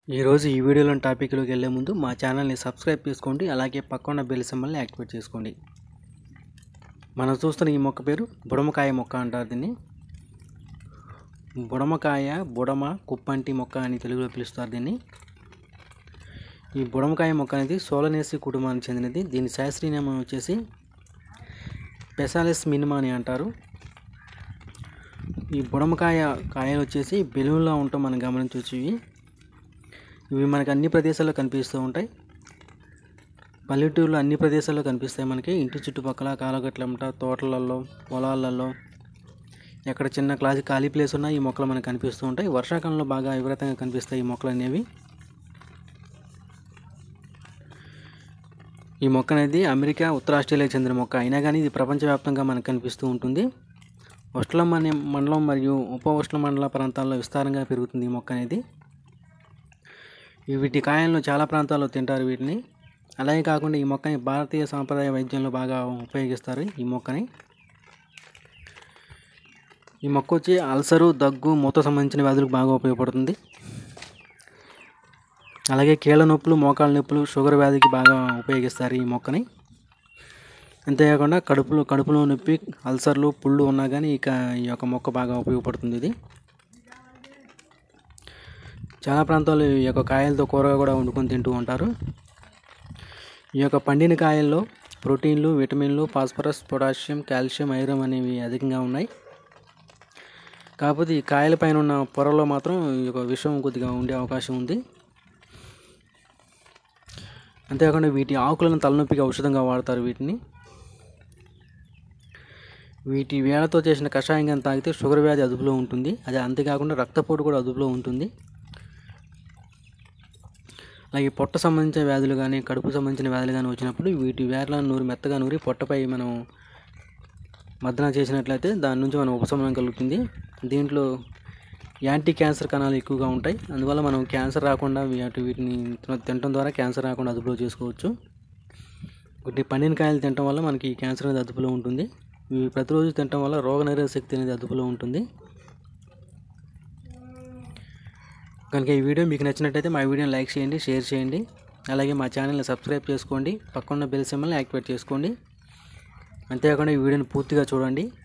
ఈరోజు ఈ వీడియోలోని టాపిక్లోకి వెళ్ళే ముందు మా ఛానల్ని సబ్స్క్రైబ్ చేసుకోండి అలాగే పక్కన బెల్ సింబల్ని యాక్టివేట్ చేసుకోండి మనం చూస్తున్న ఈ మొక్క పేరు బుడమకాయ మొక్క అంటారు దీన్ని బుడమకాయ బుడమ కుప్పంటి మొక్క అని తెలుగులో పిలుస్తారు దీన్ని ఈ బుడమకాయ మొక్క అనేది సోలనేసి కుటుంబానికి చెందినది దీని శాస్త్రీయ నామం వచ్చేసి పెసాలిస్ మినిమా అని అంటారు ఈ బుడమకాయ కాయలు వచ్చేసి బెలూన్లా ఉంటాం మనం గమనించవచ్చు ఇవి ఇవి మనకి అన్ని ప్రదేశాల్లో కనిపిస్తూ ఉంటాయి పల్లెటూరులో అన్ని ప్రదేశాల్లో కనిపిస్తాయి మనకి ఇంటి చుట్టుపక్కల కాలగట్లమ్మట తోటలలో పొలాలలో ఎక్కడ చిన్న క్లాస్ ఖాళీ ప్లేస్ ఉన్నా ఈ మొక్కలు మనకు కనిపిస్తూ ఉంటాయి వర్షాకాలంలో బాగా విపరీతంగా కనిపిస్తాయి ఈ మొక్కలు అనేవి ఈ మొక్క అనేది అమెరికా ఉత్తర ఆస్ట్రేలియాకి చెందిన మొక్క అయినా కానీ ఇది ప్రపంచవ్యాప్తంగా మనకు కనిపిస్తూ ఉంటుంది ఉష్ణం అనే మండలం మరియు ఉప ఉష్ణ మండల ప్రాంతాల్లో విస్తారంగా పెరుగుతుంది ఈ మొక్క అనేది ఈ వీటి కాయలను చాలా ప్రాంతాల్లో తింటారు వీటిని అలాగే కాకుండా ఈ మొక్కని భారతీయ సాంప్రదాయ వైద్యంలో బాగా ఉపయోగిస్తారు ఈ మొక్కని ఈ మొక్క వచ్చి అల్సరు దగ్గు మూత సంబంధించిన వ్యాధులకు బాగా ఉపయోగపడుతుంది అలాగే కీళ్ళ నొప్పులు మోకాళ్ళ నొప్పులు షుగర్ వ్యాధికి బాగా ఉపయోగిస్తారు ఈ మొక్కని అంతేకాకుండా కడుపులో కడుపులో నొప్పి అల్సర్లు పుళ్ళు ఉన్నా కానీ ఇక ఈ యొక్క మొక్క బాగా ఉపయోగపడుతుంది ఇది చాలా ప్రాంతాల్లో ఈ యొక్క కాయలతో కూరగా కూడా వండుకొని తింటూ ఉంటారు ఈ యొక్క పండిన కాయల్లో ప్రోటీన్లు విటమిన్లు ఫాస్ఫరస్ పొటాషియం కాల్షియం ఐరన్ అనేవి అధికంగా ఉన్నాయి కాకపోతే ఈ కాయల పైన ఉన్న పొరలో మాత్రం ఈ యొక్క విషం కొద్దిగా ఉండే అవకాశం ఉంది అంతేకాకుండా వీటి ఆకులను తలనొప్పికి ఔషధంగా వాడతారు వీటిని వీటి వేళతో చేసిన కషాయం కానీ తాగితే షుగర్ వ్యాధి అదుపులో ఉంటుంది అదే అంతేకాకుండా రక్తపోటు కూడా అదుపులో ఉంటుంది అలాగే పొట్ట సంబంధించిన వ్యాధులు కానీ కడుపు సంబంధించిన వ్యాధులు కానీ వచ్చినప్పుడు వీటి వేర్లను నూరి మెత్తగా నూరి పొట్టపై మనం మద్దన చేసినట్లయితే దాని నుంచి మనం ఉపశమనం కలుగుతుంది దీంట్లో యాంటీ క్యాన్సర్ కణాలు ఎక్కువగా ఉంటాయి అందువల్ల మనం క్యాన్సర్ రాకుండా వీటి వీటిని తినడం ద్వారా క్యాన్సర్ రాకుండా అదుపులో చేసుకోవచ్చు వీటి పండిన కాయలు తినడం వల్ల మనకి క్యాన్సర్ అనేది అదుపులో ఉంటుంది ఇవి ప్రతిరోజు తినడం వల్ల రోగనిరోధక శక్తి అనేది అదుపులో ఉంటుంది కనుక ఈ వీడియో మీకు నచ్చినట్టయితే మా వీడియోని లైక్ చేయండి షేర్ చేయండి అలాగే మా ఛానల్ని సబ్స్క్రైబ్ చేసుకోండి పక్కన బెల్ సింబల్ని యాక్టివేట్ చేసుకోండి అంతేకాకుండా ఈ వీడియోని పూర్తిగా చూడండి